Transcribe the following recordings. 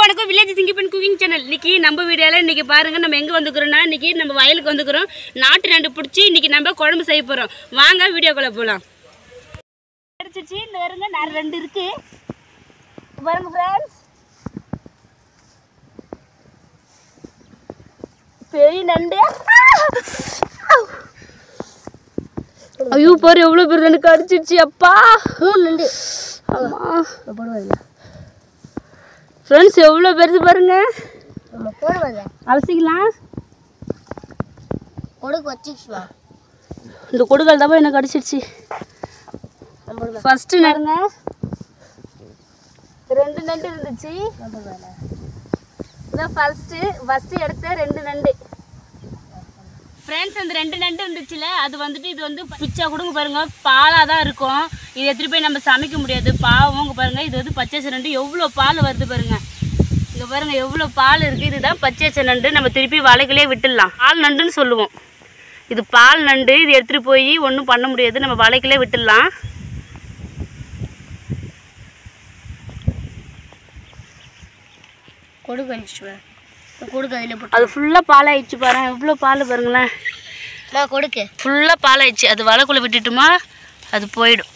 வணக்கம் village சிங்கிப்பன் cooking channel இன்னைக்கு நம்ம வீடியோவில் இன்னைக்கு பாருங்க நம்ம எங்கே வந்துக்கிறோம்னா இன்னைக்கு நம்ம வயலுக்கு வந்துக்கிறோம் நாட்டு நண்டு பிடிச்சி இன்னைக்கு நம்ம குழம்பு செய்ய போகிறோம் வாங்க வீடியோக்குள்ளே போகலாம் அடிச்சிச்சு இந்த வருங்க நான் ரெண்டு இருக்கு பாருங்க ஃப்ரெண்ட்ஸ் பெரிய நண்டு ஐயோ பாரு எவ்வளோ பேர் நண்டு கடிச்சிருச்சு அப்பா மூணு நண்டு ஆமா போடுவாங்க ஃப்ரெண்ட்ஸ் எவ்வளோ பெருசு பாருங்க நம்ம போடுவாங்க அலசிக்கலாம் கொடுக்கு வச்சுக்குவா இந்த கொடுக்கால் தான் எனக்கு கடிச்சிருச்சு நம்ம போடுவாங்க ஃபஸ்ட்டு நடுங்க ரெண்டு நண்டு இருந்துச்சு நம்ம போடுவாங்க இதான் ஃபஸ்ட்டு ஃபஸ்ட்டு எடுத்த ரெண்டு நண்டு ஃப்ரெண்ட்ஸ் அந்த ரெண்டு நண்டு இருந்துச்சுல அது வந்துட்டு இது வந்து பிச்சா கொடுங்க பாருங்க பாலாக தான் இருக்கும் இது எடுத்துகிட்டு போய் நம்ம சமைக்க முடியாது பாவம் இங்க பாருங்க இது வந்து பச்சை நண்டு எவ்வளோ பால் வருது பாருங்க இங்கே பாருங்க எவ்வளோ பால் இருக்குது இதுதான் பச்சை நண்டு நம்ம திருப்பி வலைகளே விட்டுடலாம் பால் நண்டுன்னு சொல்லுவோம் இது பால் நண்டு இது எடுத்துகிட்டு போய் ஒன்றும் பண்ண முடியாது நம்ம வலைகளே விட்டுடலாம் கொடுக்கு வந்துச்சுவேன் கொடுக்கு அதில் போட்டு அது ஃபுல்லாக பால் ஆயிடுச்சு பாருங்க எவ்வளோ பால் பாருங்களேன் நான் கொடுக்கு ஃபுல்லாக பால் ஆயிடுச்சு அது வலைக்குள்ளே விட்டுட்டுமா அது போயிடும்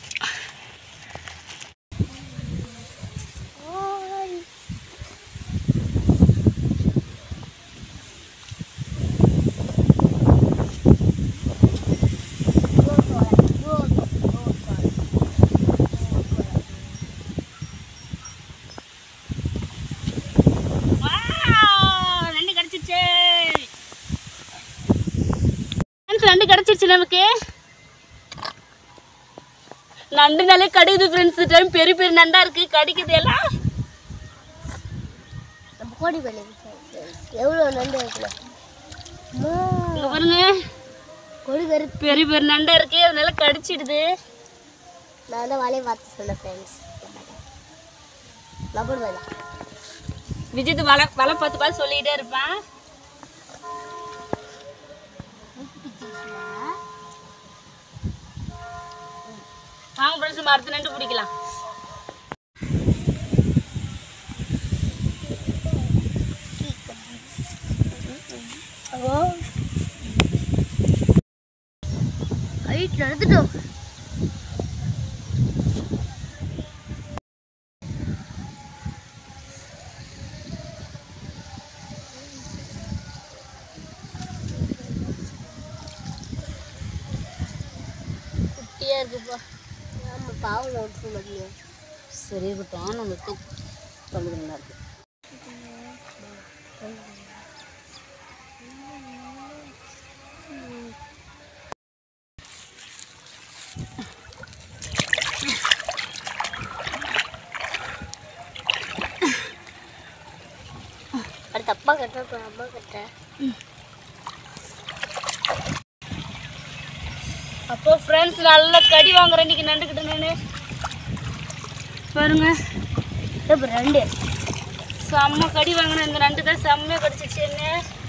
ரெண்டு கிடச்சிருச்சு ரெண்டு கிடச்சிருச்சு நமக்கு நண்டுனாலே கடிக்குது ஃப்ரெண்ட்ஸ் டைம் பெரிய பெரிய நண்டா இருக்கு கடிக்குது எல்லாம் நம்ம கோடி பண்ணி எவ்வளோ நண்டு இருக்குல்ல இங்க பாருங்க கொடுக்கு இருக்கு பெரிய பெரிய நண்டா இருக்கு அதனால கடிச்சிடுது நான் தான் வலையை பார்த்து சொன்னேன் ஃப்ரெண்ட்ஸ் நான் போடுவாங்க விஜித் வலை வலை பார்த்து பார்த்து சொல்லிக்கிட்டே இருப்பான் வாங்க ஃப்ரெண்ட்ஸ் நம்ம அடுத்த நண்டு பிடிக்கலாம் ஹைட் நடந்துட்டோம் குட்டியா இருக்குப்பா நம்ம பாவம் ஓட்டு முடியும் சரி இருக்கட்டும் நம்மளுக்கு தொழுது நல்லா இருக்கு அடுத்து அப்பா கட்டுறேன் அப்புறம் அம்மா கட்டுறேன் அப்போ ஃப்ரெண்ட்ஸ் நல்லா கடி வாங்குறேன் இன்னைக்கு நண்டுக்கிட்ட நான் பாருங்க இப்போ ரெண்டு செம்ம கடி வாங்கினேன் இந்த நண்டு தான் செம்மையாக கடிச்சிச்சு என்ன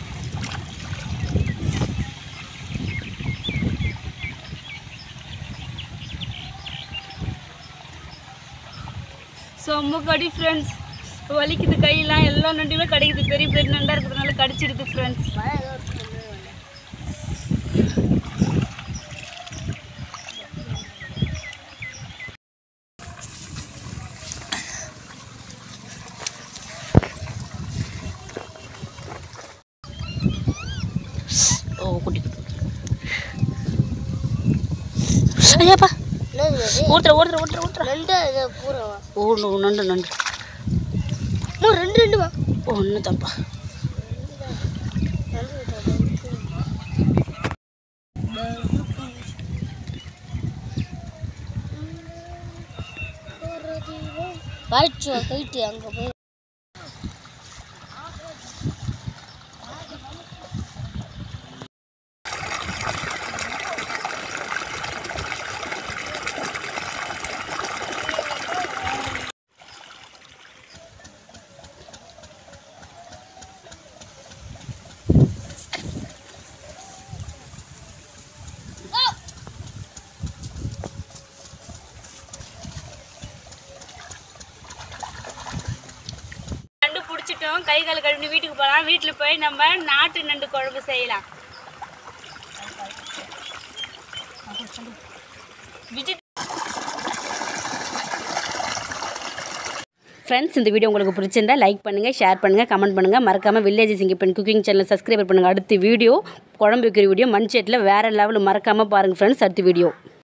செம்ம கடி ஃப்ரெண்ட்ஸ் வலிக்குது கையெல்லாம் எல்லா நண்டுமே கடிக்குது பெரிய பெரிய நண்டாக இருக்கிறதுனால கடிச்சிடுது ஃப்ரெண்ட்ஸ் மழை ஏதோ இருக்கு ஓ குட்டி குட்டி ஐயாப்பா என்னது இது? ஓட்டுற ஓட்டுற ஓட்டுற ஓட்டுற ரெண்டு இது பூரவா ஓ நு- நண்டு நண்டு அம்மா ரெண்டு ரெண்டு வா ஒன்று தான்ப்பா வாய்ச்சு போயிட்டு அங்கே போய் குளிச்சிட்டோம் கை கால் கழுவி வீட்டுக்கு போகலாம் வீட்டில் போய் நம்ம நாட்டு நண்டு குழம்பு செய்யலாம் விஜய் ஃப்ரெண்ட்ஸ் இந்த வீடியோ உங்களுக்கு பிடிச்சிருந்தா லைக் பண்ணுங்கள் ஷேர் பண்ணுங்கள் கமெண்ட் பண்ணுங்கள் மறக்காமல் village Singappen cooking channel subscribe பண்ணுங்கள் அடுத்த வீடியோ குழம்பு வைக்கிற வீடியோ மண் சட்டியில் வேறு லெவல் மறக்காமல் பாருங்கள் ஃப்ரெண்ட்ஸ் அடுத்த வீடியோ